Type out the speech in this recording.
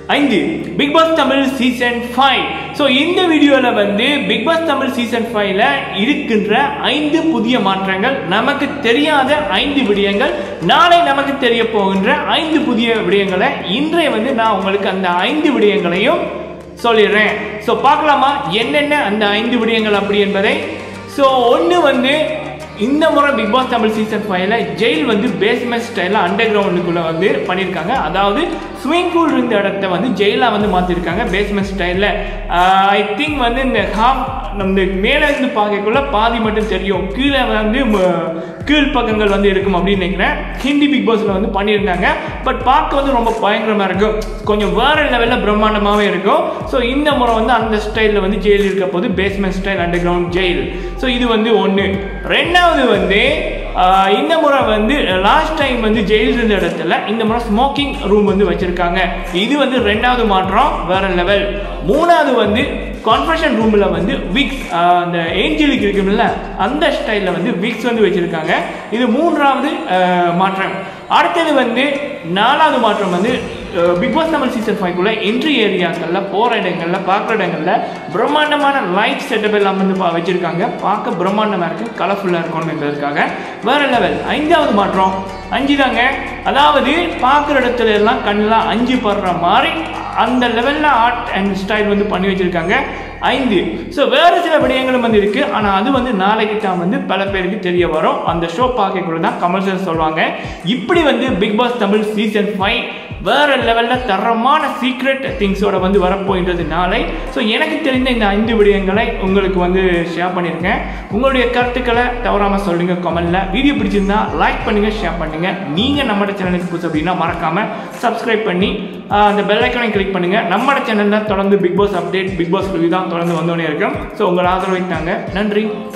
ஐந்து big boss Tamil season five so இந்த வீடியோவில் வந்து பிக் பாஸ் தமிழ் சீசன் ஃபைவ்ல இருக்கின்ற ஐந்து புதிய மாற்றங்கள் நமக்கு தெரியாத ஐந்து விடயங்கள் நாளை நமக்கு தெரிய போகின்ற ஐந்து புதிய விடயங்களை இன்றைய வந்து நான் உங்களுக்கு அந்த ஐந்து விடயங்களையும் சொல்லிடுறேன் ஸோ பார்க்கலாமா என்னென்ன அந்த ஐந்து விடயங்கள் அப்படி என்பதை ஸோ ஒன்று வந்து இந்த முறை பிக் பாஸ் தமிழ் சீசன் ஃபைவ்ல ஜெயில் வந்து பேஸ்மெண்ட் ஸ்டைலில் அண்டர் கிரவுண்டுக்குள்ளே வந்து பண்ணியிருக்காங்க அதாவது ஸ்விமிங் பூல் இருந்த இடத்த வந்து ஜெயிலாக வந்து மாற்றிருக்காங்க பேஸ்மெண்ட் ஸ்டைலில் ஐ திங்க் வந்து இந்த ஹாஃப் நம்ம மேலே இருந்து பார்க்கக்குள்ள பாதி மட்டும் தெரியும் கீழே வந்து ம- கீழ் பக்கங்கள் வந்து இருக்கும் அப்படின்னு நினைக்கிறேன் ஹிந்தி பிக் பாஸில் வந்து பண்ணியிருந்தாங்க பட் பார்க்க வந்து ரொம்ப பயங்கரமாக இருக்கும் கொஞ்சம் வேற லெவலில் பிரம்மாண்டமாகவே இருக்கும் ஸோ இந்த முறை வந்து அந்த ஸ்டைலில் வந்து ஜெயில் இருக்க போது basement style underground jail so இது வந்து ஒன்று ரெண்டாவது வந்து ஆஹ், இந்த முறை வந்து லாஸ்ட் டைம் வந்து ஜெயில் இருந்த இடத்துல இந்த முறை ஸ்மோக்கிங் ரூம் வந்து வச்சிருக்காங்க இது வந்து ரெண்டாவது மாற்றம் வேற லெவல் மூணாவது வந்து கான்ஃபரன்ஷன் ரூமில் வந்து விக்ஸ் அந்த ஏஞ்சலுக்கு இருக்கும்ல அந்த ஸ்டைலில் வந்து விக்ஸ் வந்து வச்சுருக்காங்க இது மூன்றாவது ஆஹ், மாற்றம் அடுத்தது வந்து நாலாவது மாற்றம் வந்து பிக் பாஸ் தமிழ் சீசன் ஃபைவ்க்குள்ள என்ட்ரி ஏரியாக்களில் போகிற இடங்களில் பார்க்குற இடங்களில் பிரம்மாண்டமான லைட் செட்டப் எல்லாம் வந்து பா- வச்சிருக்காங்க பார்க்க பிரம்மாண்டமாக இருக்குது கலர்ஃபுல்லாக இருக்கணும் என்பதற்காக வேற லெவல் ஐந்தாவது மாற்றம் அஞ்சு தாங்க அதாவது பார்க்குற இடத்துல எல்லாம் கண்ணெலாம் அஞ்சு படுற மாதிரி அந்த லெவலில் ஆர்ட் அண்ட் ஸ்டைல் வந்து பண்ணி வச்சிருக்காங்க ஐந்து ஸோ வேறு சில விடயங்களும் வந்து இருக்கு ஆனால் அது வந்து நாளைக்கு தான் வந்து பல பேருக்கு தெரிய வரும் அந்த ஷோ பார்க்கக்குள்ள தான் கமர்ஷியல் சொல்லுவாங்க இப்படி வந்து big boss Tamil season five வேற லெவலில் தரமான சீக்ரெட் திங்ஸோட வந்து வரப்போகின்றது நாளை ஸோ எனக்கு தெரிந்த இந்த ஐந்து விடயங்களை உங்களுக்கு வந்து ஷேர் பண்ணியிருக்கேன் உங்களுடைய கருத்துக்களை தவறாமல் சொல்லுங்க கமெண்ட்ல வீடியோ பிடிச்சிருந்தா லைக் பண்ணுங்க ஷேர் பண்ணுங்க நீங்க நம்ம சேனலுக்கு புதுசு அப்படின்னா மறக்காம சப்ஸ்கிரைப் பண்ணி ஆஹ், அந்த பெல் ஐக்கனை கிளிக் பண்ணுங்க நம்ம சேனல்ல தொடர்ந்து big boss update big boss review தான் தொடர்ந்து வந்தோடனே இருக்கும் ஸோ உங்கள் ஆதரவு வைத்தாங்க நன்றி